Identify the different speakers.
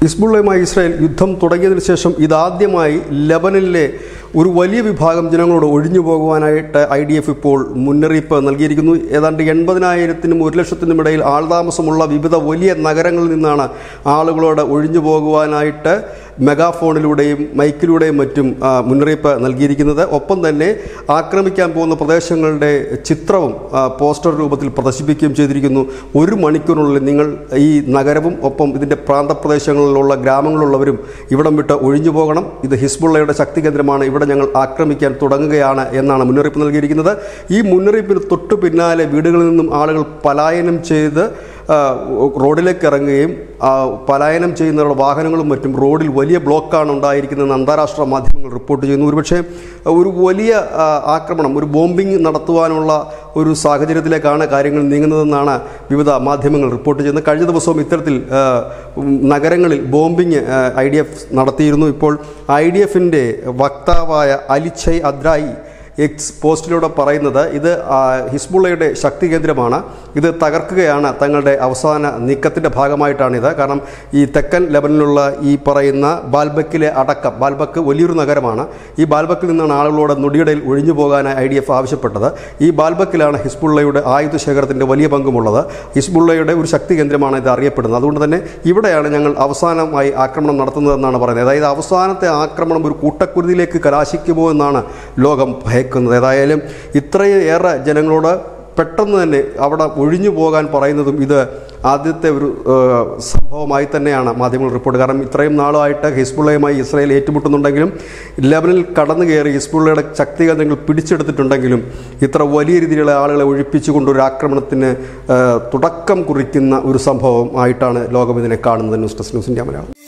Speaker 1: ഹിസ്ബുള്ളയുമായി Israel യുദ്ധം തുടങ്ങിയതിനു ശേഷം ഇതാദ്യമായി ലബനനിലെ ഒരു വലിയ വിഭാഗം ജനങ്ങളോട് ഒഴിഞ്ഞു പോകുവാനായിട്ട് ഐ ഡി എഫ് ഇപ്പോൾ മുന്നറിയിപ്പ് നൽകിയിരിക്കുന്നു ഏതാണ്ട് എൺപതിനായിരത്തിനും ഒരു ലക്ഷത്തിനും ഇടയിൽ ആൾതാമസമുള്ള വിവിധ വലിയ നഗരങ്ങളിൽ നിന്നാണ് ആളുകളോട് ഒഴിഞ്ഞു പോകുവാനായിട്ട് മെഗാഫോണിലൂടെയും മൈക്കിലൂടെയും മറ്റും ആ, മുന്നറിയിപ്പ് നൽകിയിരിക്കുന്നത് ഒപ്പം തന്നെ ആക്രമിക്കാൻ പോകുന്ന പ്രദേശങ്ങളുടെ ചിത്രവും ആ, പോസ്റ്റർ രൂപത്തിൽ പ്രദർശിപ്പിക്കുകയും ചെയ്തിരിക്കുന്നു ഒരു മണിക്കൂറിനുള്ളിൽ നിങ്ങൾ ഈ നഗരവും ഒപ്പം ഇതിൻ്റെ പ്രാന്തപ്രദേശങ്ങളിലുള്ള ഗ്രാമങ്ങളിലുള്ളവരും ഇവിടം വിട്ട് ഒഴിഞ്ഞു പോകണം ഇത് ഹിസ്ബുള്ളയുടെ ശക്തി കേന്ദ്രമാണ് ഇവിടെ ഞങ്ങൾ ആക്രമിക്കാൻ തുടങ്ങുകയാണ് എന്നാണ് മുന്നറിയിപ്പ് നൽകിയിരിക്കുന്നത് ഈ മുന്നറിയിപ്പിന് തൊട്ടു പിന്നാലെ വീടുകളിൽ നിന്നും ആളുകൾ പലായനം ചെയ്ത് ആ, റോഡിലേക്ക് ഇറങ്ങുകയും ആ, പലായനം ചെയ്യുന്നവരുടെ വാഹനങ്ങളും മറ്റും റോഡിൽ വലിയ ബ്ലോക്കാണ് ഉണ്ടായിരിക്കുന്നതെന്ന് അന്താരാഷ്ട്ര മാധ്യമങ്ങൾ റിപ്പോർട്ട് ചെയ്യുന്നു ഒരുപക്ഷെ ഒരു വലിയ ആ, ആക്രമണം ഒരു ബോംബിംഗ് നടത്തുവാനുള്ള ഒരു സാഹചര്യത്തിലേക്കാണ് കാര്യങ്ങൾ നീങ്ങുന്നതെന്നാണ് വിവിധ മാധ്യമങ്ങൾ റിപ്പോർട്ട് ചെയ്യുന്നത് കഴിഞ്ഞ ദിവസവും ഇത്തരത്തിൽ ആ, ഉം, നഗരങ്ങളിൽ ബോംബിംഗ് ഐ ഡി എഫ് നടത്തിയിരുന്നു ഇപ്പോൾ ഐ ഡി എഫിൻ്റെ വക്താവായ അലിച്ചൈ അദ്രായി എക്സ് പോസ്റ്റിലൂടെ പറയുന്നത് ഇത് ആ, ഹിസ്ബുള്ളയുടെ ശക്തി കേന്ദ്രമാണ് ഇത് തകർക്കുകയാണ് തങ്ങളുടെ അവസാന നീക്കത്തിൻ്റെ ഭാഗമായിട്ടാണിത് കാരണം ഈ തെക്കൻ ലെബനിലുള്ള ഈ പറയുന്ന ബാൽബക്കിലെ അടക്കം ബാൽബക്ക് വലിയൊരു നഗരമാണ് ഈ ബാൽബക്കിൽ നിന്നാണ് ആളുകളോട് നൊടിയിടയിൽ ഒഴിഞ്ഞു പോകാനായി ഐ ഡി എഫ് ആവശ്യപ്പെട്ടത് ഈ ബാൽബക്കിലാണ് ഹിസ്ബുള്ളയുടെ ആയുധ ശേഖരത്തിൻ്റെ വലിയ പങ്കുമുള്ളത് ഹിസ്ബുള്ളയുടെ ഒരു ശക്തി കേന്ദ്രമാണ് ഇത് അറിയപ്പെടുന്നത് അതുകൊണ്ട് തന്നെ ഇവിടെയാണ് ഞങ്ങൾ അവസാനമായി ആക്രമണം നടത്തുന്നതെന്നാണ് പറയുന്നത് അതായത് അവസാനത്തെ ആക്രമണം ഒരു കൂട്ടക്കുരുതിയിലേക്ക് കലാശിക്കുമോ എന്നാണ് ലോകം ഭയക്കുന്നത് ഏതായാലും ഇത്രയേറെ ജനങ്ങളോട് പെട്ടെന്ന് തന്നെ അവിടെ ഒഴിഞ്ഞു പോകാൻ പറയുന്നതും ഇത് ആദ്യത്തെ ഒരു ഏഹ്, സംഭവമായി തന്നെയാണ് മാധ്യമങ്ങൾ റിപ്പോർട്ട് കാരണം ഇത്രയും നാളായിട്ട് ഹിസ്ബുള്ളയുമായി ഇസ്രായേൽ ഏറ്റുമുട്ടുന്നുണ്ടെങ്കിലും ലെബനിൽ കടന്നു കയറി ഹിസ്ബുള്ളയുടെ ശക്തി കേന്ദ്രങ്ങൾ പിടിച്ചെടുത്തിട്ടുണ്ടെങ്കിലും ഇത്ര വലിയ രീതിയിലുള്ള ആളുകളെ ഒഴിപ്പിച്ചുകൊണ്ട് ഒരു ആക്രമണത്തിന് ഏഹ്, തുടക്കം കുറിക്കുന്ന ഒരു സംഭവം ആയിട്ടാണ് ലോകം ഇതിനെ കാണുന്നത് news desk news India Malayalam